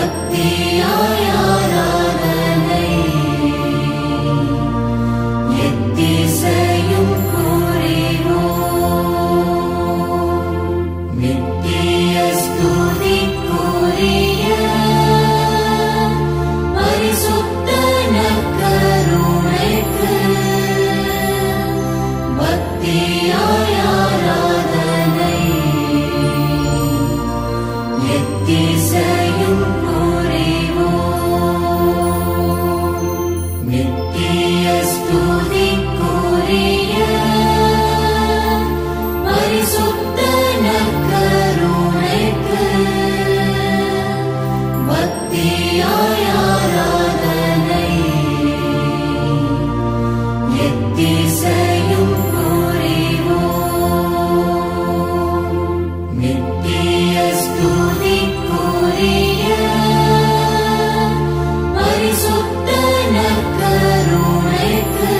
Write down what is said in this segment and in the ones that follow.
பக்தியாய் ஆராதனை எத்திசையும் புரிவோம் நித்திய ஸ்துதிக்குரிய பரிசுத்த நற்கருணைக்கு பக்தியாய் ஆராதனை எத்திசையும் புரிவோம் நித்திய ஸ்துதிக்குரிய பரிசுத்த நற்கருணைக்கு பக்தியாய் ஆராதனை எத்திசையும் புரிவோம் நித்திய ஸ்துதிக்குரிய பரிசுத்த நற்கருணைக்கு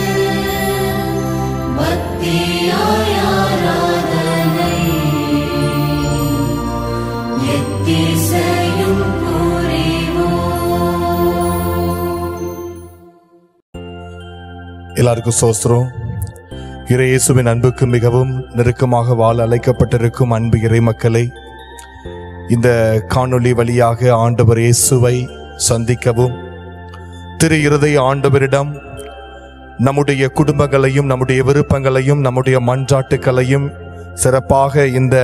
பக்தியாய் ஆராதனை எத்திசையும் புரிவோம் எல்லாருக்கும் சோஸ்திரம் இறை இயேசுவின் அன்புக்கு மிகவும் நெருக்கமாக வாழ அழைக்கப்பட்டிருக்கும் அன்பு இறை மக்களை இந்த காணொளி வழியாக ஆண்டவர் இயேசுவை சந்திக்கவும் திரு இருதய ஆண்டவரிடம் நம்முடைய குடும்பங்களையும் நம்முடைய விருப்பங்களையும் நம்முடைய மன்றாட்டுக்களையும் சிறப்பாக இந்த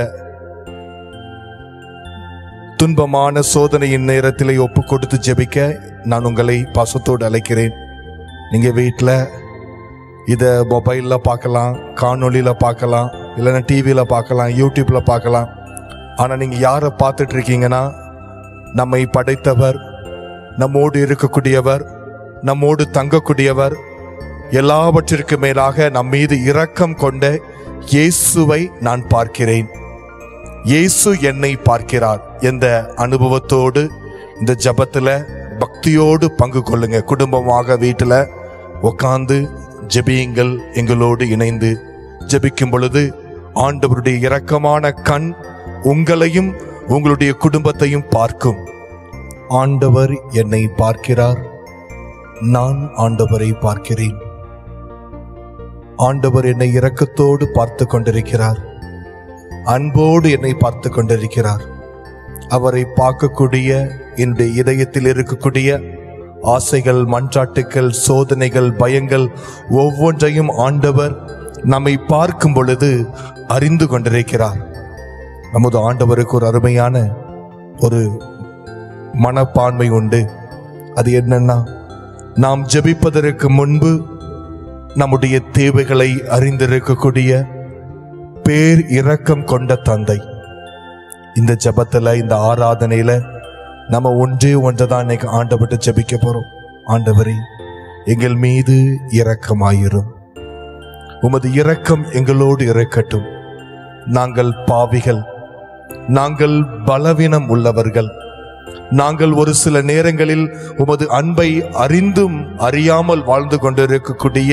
துன்பமான சோதனையின் நேரத்திலே ஒப்பு கொடுத்து ஜெபிக்க நான் உங்களை பாசத்தோடு அழைக்கிறேன் நீங்கள் வீட்டில் இதை மொபைலில் பார்க்கலாம் காணொளியில் பார்க்கலாம் இல்லைன்னா டிவியில் பார்க்கலாம் யூடியூப்பில் பார்க்கலாம் ஆனால் நீங்கள் யாரை பார்த்துட்டு இருக்கீங்கன்னா நம்மை படைத்தவர் நம்மோடு இருக்கக்கூடியவர் நம்மோடு தங்கக்கூடியவர் எல்லாவற்றிற்கு மேலாக நம் மீது இரக்கம் கொண்ட இயேசுவை நான் பார்க்கிறேன் இயேசு என்னை பார்க்கிறார் என்ற அனுபவத்தோடு இந்த ஜபத்துல பக்தியோடு பங்கு கொள்ளுங்க குடும்பமாக வீட்டில் உட்கார்ந்து ஜெபியுங்கள் எங்களோடு இணைந்து ஜெபிக்கும் பொழுது ஆண்டவருடைய இரக்கமான கண் உங்களையும் உங்களுடைய குடும்பத்தையும் பார்க்கும் ஆண்டவர் என்னை பார்க்கிறார் நான் ஆண்டவரை பார்க்கிறேன் ஆண்டவர் என்னை இரக்கத்தோடு பார்த்து கொண்டிருக்கிறார் அன்போடு என்னை பார்த்து கொண்டிருக்கிறார் அவரை பார்க்கக்கூடிய என்னுடைய இதயத்தில் இருக்கக்கூடிய ஆசைகள் மன்றாட்டுக்கள் சோதனைகள் பயங்கள் ஒவ்வொன்றையும் ஆண்டவர் நம்மை பார்க்கும் பொழுது அறிந்து கொண்டிருக்கிறார் நமது ஆண்டவருக்கு ஒரு அருமையான ஒரு மனப்பான்மை உண்டு அது என்னன்னா நாம் ஜெபிப்பதற்கு முன்பு நம்முடைய தேவைகளை அறிந்திருக்கக்கூடிய பேர் இரக்கம் கொண்ட தந்தை இந்த ஜெபத்துல இந்த ஆராதனையில நம்ம ஒன்றே ஒன்றைதான் இன்னைக்கு ஆண்டவர்கிட்ட ஜெபிக்க போறோம் ஆண்டவரே எங்கள் மீது இரக்கமாயிரும் உமது இரக்கம் எங்களோடு இருக்கட்டும் நாங்கள் பாவிகள் நாங்கள் பலவீனம் உள்ளவர்கள் நாங்கள் ஒரு சில நேரங்களில் உமது அன்பை அறிந்தும் அறியாமல் வாழ்ந்து கொண்டிருக்கக்கூடிய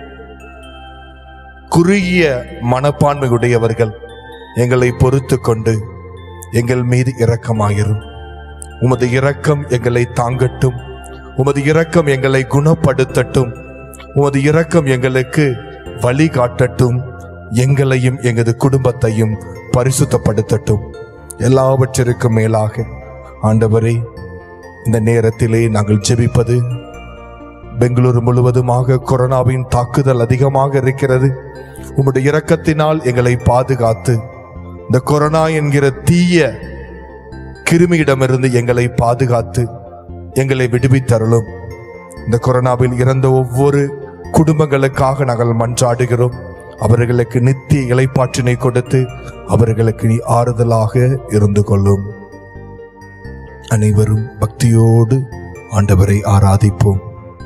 குறுகிய மனப்பான்மை உடையவர்கள் எங்களை பொறுத்து கொண்டு எங்கள் மீது இரக்கமாயிரும் உமது இரக்கம் எங்களை தாங்கட்டும் உமது இரக்கம் எங்களை குணப்படுத்தட்டும் உமது இரக்கம் எங்களுக்கு வழிகாட்டட்டும் எங்களையும் எங்களது குடும்பத்தையும் பரிசுத்தப்படுத்தட்டும் எல்லாவற்றிற்கும் மேலாக ஆண்டவரே இந்த நேரத்திலே நாங்கள் ஜெபிப்பது பெங்களூரு முழுவதுமாக கொரோனாவின் தாக்குதல் அதிகமாக இருக்கிறது உம்முடைய இரக்கத்தினால் எங்களை பாதுகாத்து இந்த கொரோனா என்கிற தீய கிருமியிடமிருந்து எங்களை பாதுகாத்து எங்களை விடுவித்தருளும் இந்த கொரோனாவில் இறந்த ஒவ்வொரு குடும்பங்களுக்காக நாங்கள் மன்றாடுகிறோம் அவர்களுக்கு நித்திய இலைப்பாற்றினை கொடுத்து அவர்களுக்கு நீ ஆறுதலாக இருந்து கொள்ளும் அனைவரும் பக்தியோடு ஆண்டவரை ஆராதிப்போம்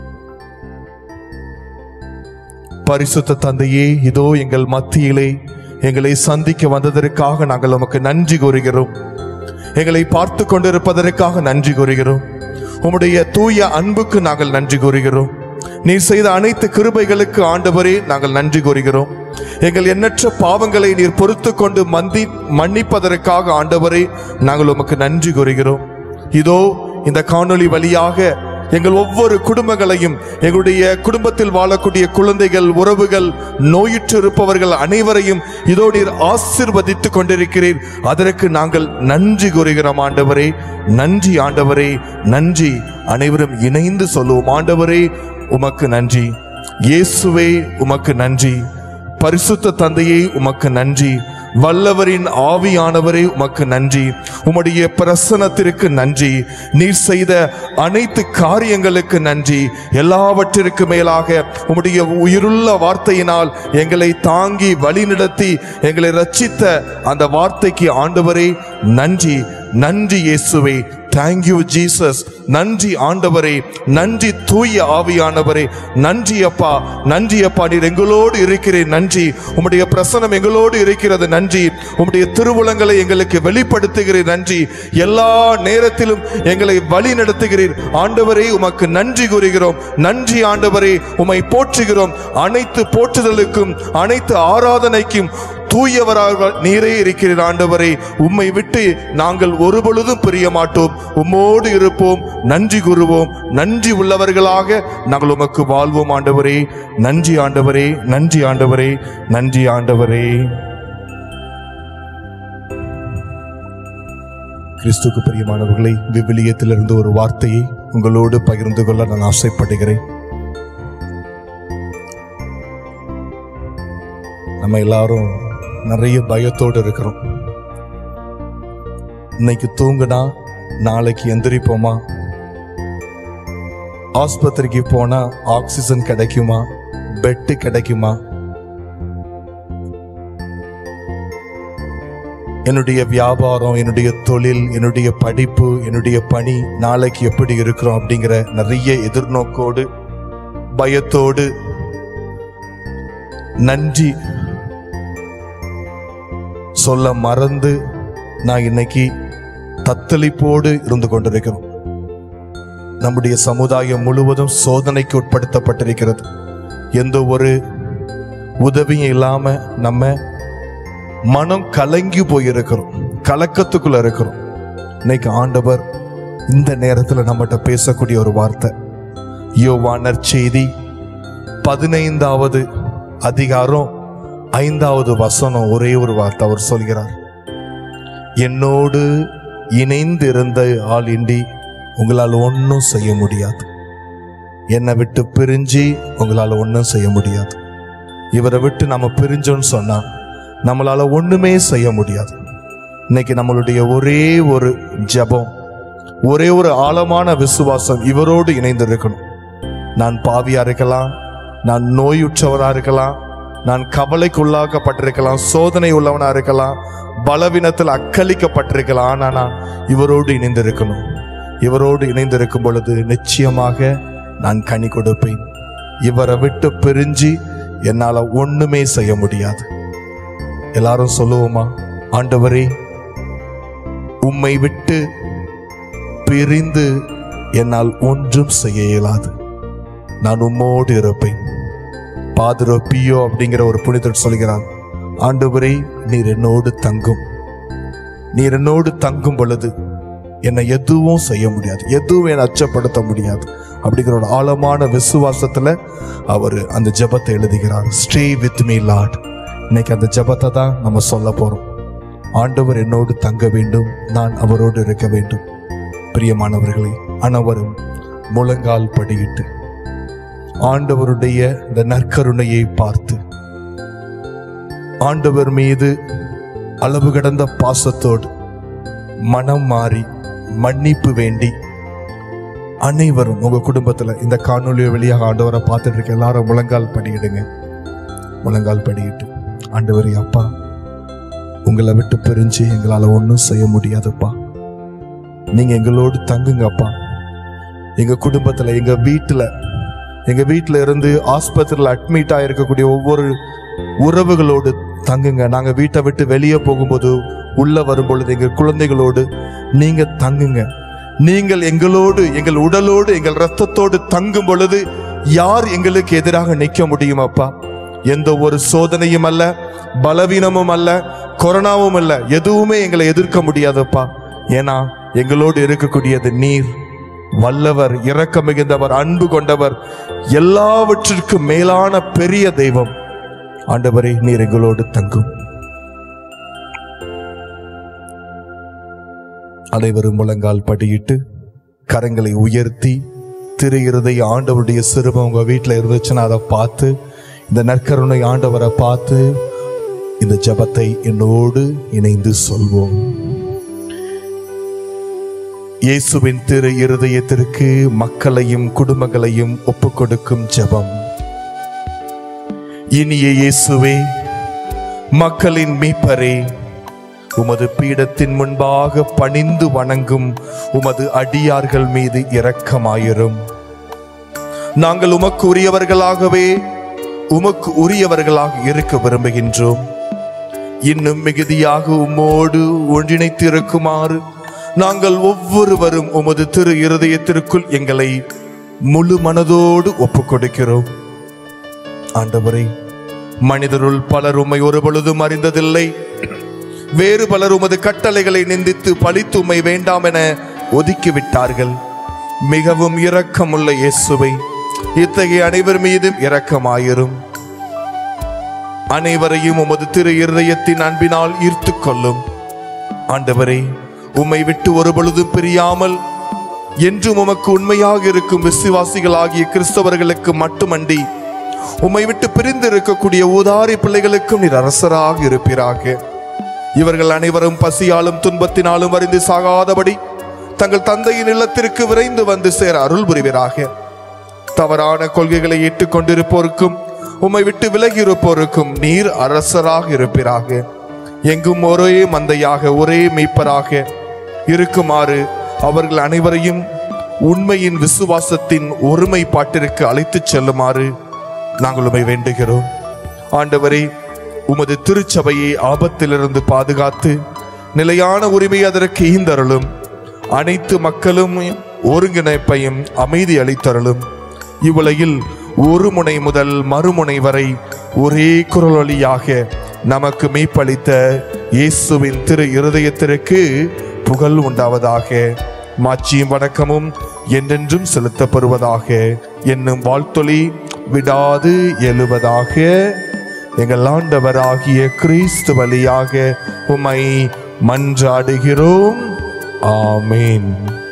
பரிசுத்த தந்தையே இதோ எங்கள் மத்தியிலே எங்களை சந்திக்க வந்ததற்காக நாங்கள் உமக்கு நன்றி கூறுகிறோம் எங்களை பார்த்து கொண்டிருப்பதற்காக நன்றி கூறுகிறோம் உம்முடைய தூய அன்புக்கு நாங்கள் நன்றி கூறுகிறோம் நீர் செய்த அனைத்து கிருபைகளுக்கு ஆண்டவரே நாங்கள் நன்றி கூறுகிறோம் எங்கள் எண்ணற்ற பாவங்களை நீர் பொறுத்து கொண்டு மந்தி மன்னிப்பதற்காக ஆண்டவரே நாங்கள் உமக்கு நன்றி கூறுகிறோம் இதோ இந்த காணொளி வழியாக எங்கள் ஒவ்வொரு குடும்பங்களையும் எங்களுடைய குடும்பத்தில் வாழக்கூடிய குழந்தைகள் உறவுகள் நோயுற்று இருப்பவர்கள் அனைவரையும் இதோ நீர் ஆசிர்வதித்துக் கொண்டிருக்கிறீர் அதற்கு நாங்கள் நன்றி கூறுகிறோம் ஆண்டவரே நன்றி ஆண்டவரே நன்றி அனைவரும் இணைந்து சொல்லுவோம் ஆண்டவரே உமக்கு நன்றி இயேசுவே உமக்கு நன்றி பரிசுத்த தந்தையே உமக்கு நன்றி வல்லவரின் ஆவியானவரே உமக்கு நன்றி உம்முடைய பிரசனத்திற்கு நன்றி நீர் செய்த அனைத்து காரியங்களுக்கு நன்றி எல்லாவற்றிற்கு மேலாக உம்முடைய உயிருள்ள வார்த்தையினால் எங்களை தாங்கி வழிநடத்தி எங்களை ரட்சித்த அந்த வார்த்தைக்கு ஆண்டவரே நன்றி நன்றி இயேசுவே தேங்க்யூ ஜீசஸ் நன்றி ஆண்டவரே நன்றி தூய ஆவியானவரே நன்றி அப்பா நன்றி அப்பா நீர் எங்களோடு இருக்கிறேன் நன்றி உம்முடைய பிரசனம் எங்களோடு இருக்கிறது நன்றி உம்முடைய திருவுளங்களை எங்களுக்கு வெளிப்படுத்துகிறீர் நன்றி எல்லா நேரத்திலும் எங்களை வழி நடத்துகிறீர் ஆண்டவரே உமக்கு நன்றி கூறுகிறோம் நன்றி ஆண்டவரே உம்மை போற்றுகிறோம் அனைத்து போற்றுதலுக்கும் அனைத்து ஆராதனைக்கும் தூயவராக நீரே இருக்கிறீர் ஆண்டவரே உம்மை விட்டு நாங்கள் ஒருபொழுதும் பிரிய மாட்டோம் உம்மோடு இருப்போம் நன்றி கூறுவோம் நன்றி உள்ளவர்களாக நாங்கள் உமக்கு வாழ்வோம் ஆண்டவரே நன்றி ஆண்டவரே நன்றி ஆண்டவரே நன்றி ஆண்டவரே கிறிஸ்துக்கு பிரியமானவர்களை விவிலியத்திலிருந்து ஒரு வார்த்தையை உங்களோடு பகிர்ந்து கொள்ள நான் ஆசைப்படுகிறேன் நம்ம எல்லாரும் நிறைய பயத்தோடு இருக்கிறோம் இன்னைக்கு தூங்குனா நாளைக்கு எந்திரிப்போமா ஆஸ்பத்திரிக்கு போனா ஆக்சிஜன் கிடைக்குமா பெட்டு கிடைக்குமா என்னுடைய வியாபாரம் என்னுடைய தொழில் என்னுடைய படிப்பு என்னுடைய பணி நாளைக்கு எப்படி இருக்கிறோம் அப்படிங்கிற நிறைய எதிர்நோக்கோடு பயத்தோடு நன்றி சொல்ல மறந்து நான் இன்னைக்கு தத்தளிப்போடு இருந்து கொண்டிருக்கிறோம் நம்முடைய சமுதாயம் முழுவதும் சோதனைக்கு உட்படுத்தப்பட்டிருக்கிறது எந்த ஒரு உதவியும் இல்லாம நம்ம மனம் கலங்கி போயிருக்கிறோம் கலக்கத்துக்குள்ள இருக்கிறோம் இன்னைக்கு ஆண்டவர் இந்த நேரத்துல நம்மகிட்ட பேசக்கூடிய ஒரு வார்த்தை யோவானர் செய்தி பதினைந்தாவது அதிகாரம் ஐந்தாவது வசனம் ஒரே ஒரு வார்த்தை அவர் சொல்கிறார் என்னோடு இணைந்திருந்த ஆள் இன்றி உங்களால் ஒன்றும் செய்ய முடியாது என்னை விட்டு பிரிஞ்சு உங்களால் ஒன்றும் செய்ய முடியாது இவரை விட்டு நம்ம பிரிஞ்சோன்னு சொன்னா நம்மளால ஒண்ணுமே செய்ய முடியாது இன்னைக்கு நம்மளுடைய ஒரே ஒரு ஜெபம் ஒரே ஒரு ஆழமான விசுவாசம் இவரோடு இணைந்து இருக்கணும் நான் பாவியா இருக்கலாம் நான் நோயுற்றவரா இருக்கலாம் நான் கவலைக்குள்ளாக்கப்பட்டிருக்கலாம் சோதனை உள்ளவனா இருக்கலாம் பலவீனத்தில் அக்களிக்கப்பட்டிருக்கலாம் ஆனா நான் இவரோடு இணைந்திருக்கணும் இவரோடு இணைந்திருக்கும் பொழுது நிச்சயமாக நான் கனி கொடுப்பேன் இவரை விட்டு பிரிஞ்சு என்னால ஒண்ணுமே செய்ய முடியாது எல்லாரும் சொல்லுவோமா ஆண்டவரே உம்மை விட்டு பிரிந்து என்னால் ஒன்றும் செய்ய இயலாது நான் உம்மோடு இருப்பேன் பாதுரோ பியோ அப்படிங்கிற ஒரு புனிதர் சொல்கிறார் ஆண்டவரே நீர் என்னோடு தங்கும் நீர் என்னோடு தங்கும் பொழுது என்னை எதுவும் செய்ய முடியாது எதுவும் என்னை அச்சப்படுத்த முடியாது அப்படிங்கிற ஒரு ஆழமான விசுவாசத்துல அவர் அந்த ஜெபத்தை எழுதுகிறார் ஸ்டே வித் மீ லார்ட் இன்னைக்கு அந்த ஜெபத்தை தான் நம்ம சொல்ல போறோம் ஆண்டவர் என்னோடு தங்க வேண்டும் நான் அவரோடு இருக்க வேண்டும் பிரியமானவர்களே அனைவரும் முழங்கால் படியிட்டு ஆண்டவருடைய இந்த நற்கருணையை பார்த்து ஆண்டவர் மீது அளவு கடந்த பாசத்தோடு மனம் மாறி மன்னிப்பு வேண்டி அனைவரும் உங்க குடும்பத்துல இந்த காணொலியை வெளியாக ஆண்டவரை பார்த்துட்டு இருக்க எல்லாரும் முழங்கால் படியிடுங்க முழங்கால் படியிட்டு ஆண்டவரே அப்பா உங்களை விட்டு பிரிஞ்சு எங்களால ஒன்றும் செய்ய முடியாதுப்பா நீங்க எங்களோடு தங்குங்கப்பா எங்க குடும்பத்துல எங்க வீட்டுல எங்க வீட்டுல இருந்து ஆஸ்பத்திரியில் அட்மிட் ஆயிருக்கக்கூடிய ஒவ்வொரு உறவுகளோடு தங்குங்க நாங்க வீட்டை விட்டு வெளியே போகும்போது உள்ள வரும்பொழுது எங்க குழந்தைகளோடு நீங்க தங்குங்க நீங்கள் எங்களோடு எங்கள் உடலோடு எங்கள் ரத்தத்தோடு தங்கும் பொழுது யார் எங்களுக்கு எதிராக நிற்க முடியும் அப்பா எந்த ஒரு சோதனையும் அல்ல பலவீனமும் அல்ல கொரோனாவும் அல்ல எதுவுமே எங்களை எதிர்க்க முடியாதப்பா ஏன்னா எங்களோடு இருக்கக்கூடியது நீர் வல்லவர் இரக்க மிகுந்தவர் அன்பு கொண்டவர் எல்லாவற்றிற்கும் மேலான பெரிய தெய்வம் ஆண்டவரே நீர் எங்களோடு தங்கும் அனைவரும் முழங்கால் படியிட்டு கரங்களை உயர்த்தி திரு இருதய ஆண்டவருடைய சிறுமை உங்க வீட்டில் இருந்துச்சுன்னா அதை பார்த்து இந்த நற்கருணை ஆண்டவரை பார்த்து இந்த ஜெபத்தை என்னோடு இணைந்து சொல்வோம் இயேசுவின் திரு இருதயத்திற்கு மக்களையும் குடும்பங்களையும் ஒப்புக் கொடுக்கும் ஜெபம் இனிய இயேசுவே மக்களின் மீட்பரே உமது பீடத்தின் முன்பாக பணிந்து வணங்கும் உமது அடியார்கள் மீது இரக்கமாயிரும் நாங்கள் உமக்கு உரியவர்களாகவே உமக்கு உரியவர்களாக இருக்க விரும்புகின்றோம் இன்னும் மிகுதியாக உம்மோடு ஒன்றிணைத்து இருக்குமாறு நாங்கள் ஒவ்வொருவரும் உமது திரு இருதயத்திற்குள் எங்களை முழு மனதோடு ஒப்புக் கொடுக்கிறோம் ஆண்டவரே மனிதருள் பலர் உம்மை ஒரு பொழுதும் அறிந்ததில்லை வேறு பலர் உமது கட்டளைகளை நிந்தித்து பழித்து உம்மை வேண்டாம் என ஒதுக்கிவிட்டார்கள் மிகவும் இரக்கமுள்ள இயேசுவை இத்தகைய அனைவர் மீதும் இரக்கமாயிரும் அனைவரையும் உமது திரு இருதயத்தின் அன்பினால் ஈர்த்து கொள்ளும் ஆண்டவரே உம்மை விட்டு ஒரு பொழுதும் பிரியாமல் என்றும் உமக்கு உண்மையாக இருக்கும் விசுவாசிகளாகிய கிறிஸ்தவர்களுக்கு மட்டுமன்றி உம்மை விட்டு பிரிந்து இருக்கக்கூடிய ஊதாரி பிள்ளைகளுக்கும் நீர் அரசராக இருப்பீராக இவர்கள் அனைவரும் பசியாலும் துன்பத்தினாலும் வரிந்து சாகாதபடி தங்கள் தந்தையின் இல்லத்திற்கு விரைந்து வந்து சேர அருள் புரிவீராக தவறான கொள்கைகளை ஏற்றுக்கொண்டிருப்போருக்கும் உம்மை விட்டு விலகி இருப்போருக்கும் நீர் அரசராக இருப்பீராக எங்கும் ஒரே மந்தையாக ஒரே மெய்ப்பராக இருக்குமாறு அவர்கள் அனைவரையும் உண்மையின் விசுவாசத்தின் ஒருமைப்பாட்டிற்கு அழைத்துச் செல்லுமாறு நாங்கள் உம்மை வேண்டுகிறோம் ஆண்டவரே உமது திருச்சபையை ஆபத்திலிருந்து பாதுகாத்து நிலையான உரிமை அதற்கு ஈந்தருளும் அனைத்து மக்களும் ஒருங்கிணைப்பையும் அமைதி அளித்தருளும் இவ்வுலகில் ஒரு முனை முதல் மறுமுனை வரை ஒரே குரல் வழியாக நமக்கு மெய்ப்பளித்த இயேசுவின் திரு இருதயத்திற்கு புகழ் உண்டாவதாக மாட்சியும் வணக்கமும் என்றென்றும் செலுத்தப்படுவதாக என்னும் வாழ்த்தொலி விடாது எழுவதாக எங்கள் ஆண்டவராகிய கிறிஸ்து வழியாக உம்மை மன்றாடுகிறோம் ஆமேன்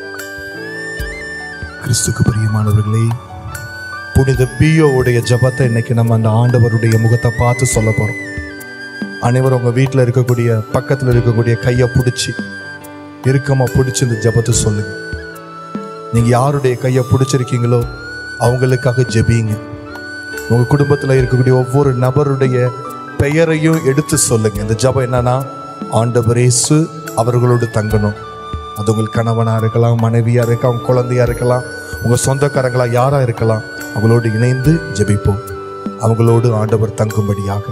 கிறிஸ்துக்கு பிரியமானவர்களே புனித பியோவுடைய ஜபத்தை இன்னைக்கு நம்ம அந்த ஆண்டவருடைய முகத்தை பார்த்து சொல்ல போறோம் அனைவரும் உங்க வீட்டில் இருக்கக்கூடிய பக்கத்தில் இருக்கக்கூடிய கையை பிடிச்சி இறுக்கமா பிடிச்சி இந்த ஜபத்தை சொல்லுங்க நீங்க யாருடைய கையை பிடிச்சிருக்கீங்களோ அவங்களுக்காக ஜெபிங்க உங்க குடும்பத்தில் இருக்கக்கூடிய ஒவ்வொரு நபருடைய பெயரையும் எடுத்து சொல்லுங்க இந்த ஜபம் என்னன்னா ஆண்டவர் இயேசு அவர்களோடு தங்கணும் அது உங்கள் கணவனா இருக்கலாம் மனைவியா இருக்கலாம் குழந்தையா இருக்கலாம் உங்க சொந்தக்காரங்களா யாரா இருக்கலாம் அவங்களோடு இணைந்து ஜெபிப்போம் அவங்களோடு ஆண்டவர் தங்கும்படியாக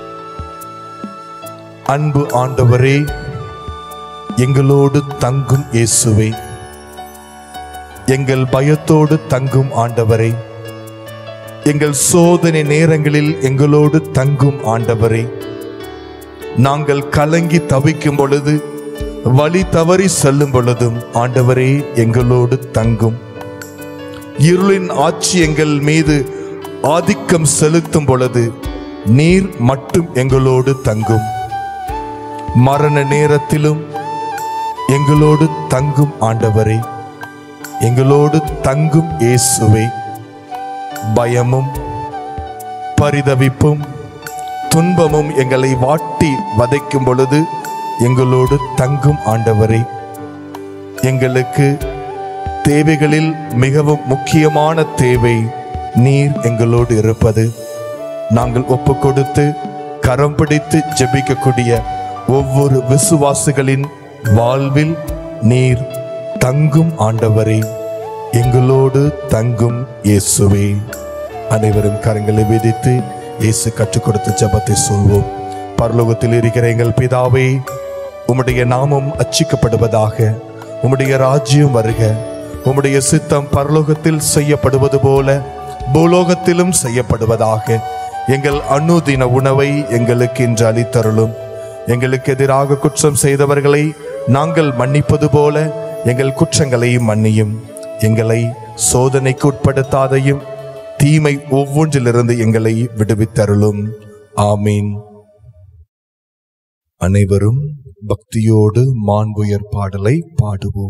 அன்பு ஆண்டவரே எங்களோடு தங்கும் இயேசுவே எங்கள் பயத்தோடு தங்கும் ஆண்டவரே எங்கள் சோதனை நேரங்களில் எங்களோடு தங்கும் ஆண்டவரே நாங்கள் கலங்கி தவிக்கும் பொழுது வழி தவறி செல்லும் பொழுதும் ஆண்டவரே எங்களோடு தங்கும் இருளின் ஆட்சி எங்கள் மீது ஆதிக்கம் செலுத்தும் பொழுது நீர் மட்டும் எங்களோடு தங்கும் மரண நேரத்திலும் எங்களோடு தங்கும் ஆண்டவரே எங்களோடு தங்கும் இயேசுவே பயமும் பரிதவிப்பும் துன்பமும் எங்களை வாட்டி வதைக்கும் பொழுது எங்களோடு தங்கும் ஆண்டவரே எங்களுக்கு தேவைகளில் மிகவும் முக்கியமான தேவை நீர் எங்களோடு இருப்பது நாங்கள் ஒப்பு கொடுத்து கரம் பிடித்து ஜெபிக்கக்கூடிய ஒவ்வொரு விசுவாசிகளின் வாழ்வில் நீர் தங்கும் ஆண்டவரே எங்களோடு தங்கும் இயேசுவே அனைவரும் கரங்களை விதித்து இயேசு கற்றுக் கொடுத்த ஜெபத்தை சொல்வோம் பரலோகத்தில் இருக்கிற எங்கள் பிதாவே உம்முடைய நாமம் அச்சிக்கப்படுவதாக உம்முடைய ராஜ்யம் வருக உம்முடைய சித்தம் பரலோகத்தில் செய்யப்படுவது போல பூலோகத்திலும் செய்யப்படுவதாக எங்கள் அனுதின உணவை எங்களுக்கு இன்று அளித்தருளும் எங்களுக்கு எதிராக குற்றம் செய்தவர்களை நாங்கள் மன்னிப்பது போல எங்கள் குற்றங்களை மன்னியும் எங்களை சோதனைக்கு உட்படுத்தாதையும் தீமை ஒவ்வொன்றிலிருந்து எங்களை விடுவித்தருளும் ஆமீன் அனைவரும் பக்தியோடு மாண்புயர் பாடலை பாடுவோம்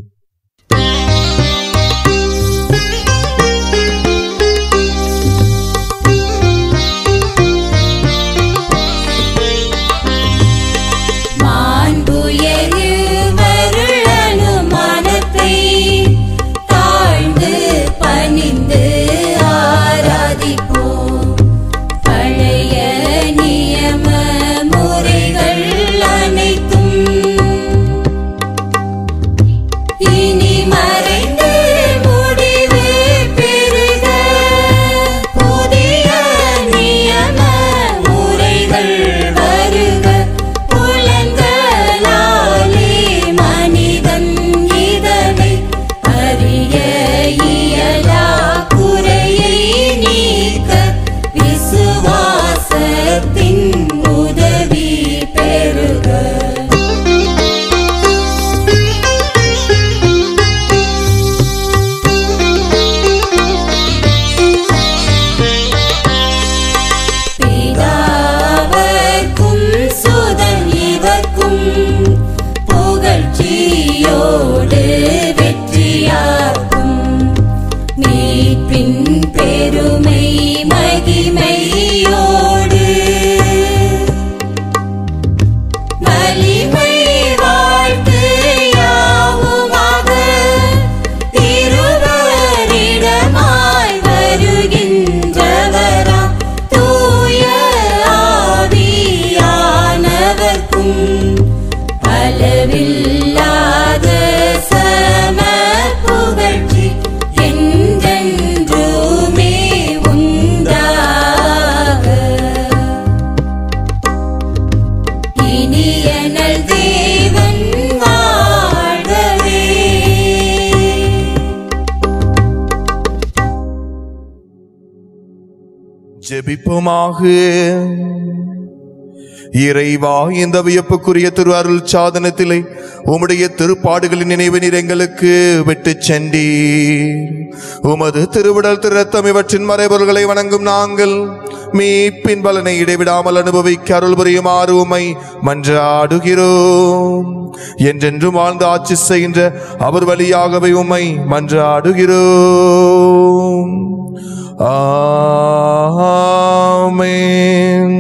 மாண்புயரு வருளனு மனத்தை தாழ்ந்து பணிந்து ஆராதிப்போம் பழைய நியம முறைகள் அனைத்தும் இனி மறைந்து முடிவு பெறுக புதிய நியம முறைகள் வருக புலன்களாலே மனிதன் இதனை அறிய இயலா குறையை நீக்க விசுவாசத்தின் உதவி பெறுக பிதாவர்க்கும் சுதன் இவர்க்கும் புகழ்ச்சியோடு வெற்றியாக்கும் மீட்பின் பெருமை மகிமையோடு வலிமை வாழ்த்து யாவுமாக திருவரிடமாய் வருகின்றவரா தூய ஆவியானவர்க்கும் அளவில்லாத சம புகழ்ச்சி என்றென்றுமே உண்டாக இனியனல் தேவன் வாழ்கவே ஜெபிப்போமாக இறைவா இந்த வியப்புக்குரிய திரு அருள் சாதனத்திலே உம்முடைய திருப்பாடுகளின் நினைவு நீர் எங்களுக்கு விட்டு சென்றீர் உமது திருவிடல் திருத்தம் இவற்றின் மறைபொருள்களை வணங்கும் நாங்கள் மீட்பின் பலனை இடைவிடாமல் அனுபவிக்க அருள் புரியுமாறு உம்மை மன்றாடுகிறோம் என்றென்றும் வாழ்ந்து ஆட்சி செய்கின்ற அவர் வழியாகவே உம்மை மன்றாடுகிறோம் ஆமென்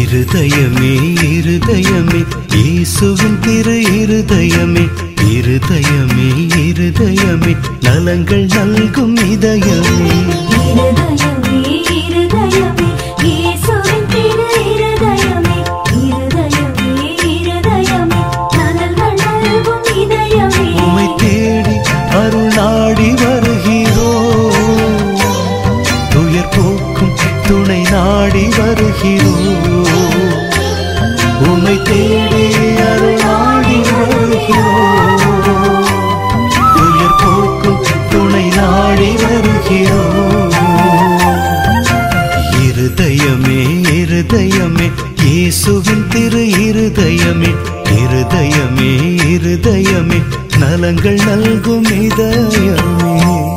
இருதயமே இருதயமே இயேசுவின் திரு இருதயமே இருதயமே இருதயமே நலங்கள் நல்கும் இதயமே இருதயமே இருதயமே இயேசுவின் திரு இருதயமே இருதயமே இருதயமே நலங்கள் நல்கும் இதயமே உம்மை தேடி அருள் நாடி வருகிறோ துயர் போக்கும் துணை நாடி வருகிறோ உம்மை தேடி அருள் நாடி வருகிறோ துயர் போக்கும் துணை நாடி வருகிறோ இருதயமே இருதயமே இயேசுவின் திரு இருதயமே இருதயமே இருதயமே நலங்கள் நல்கும் இதயமே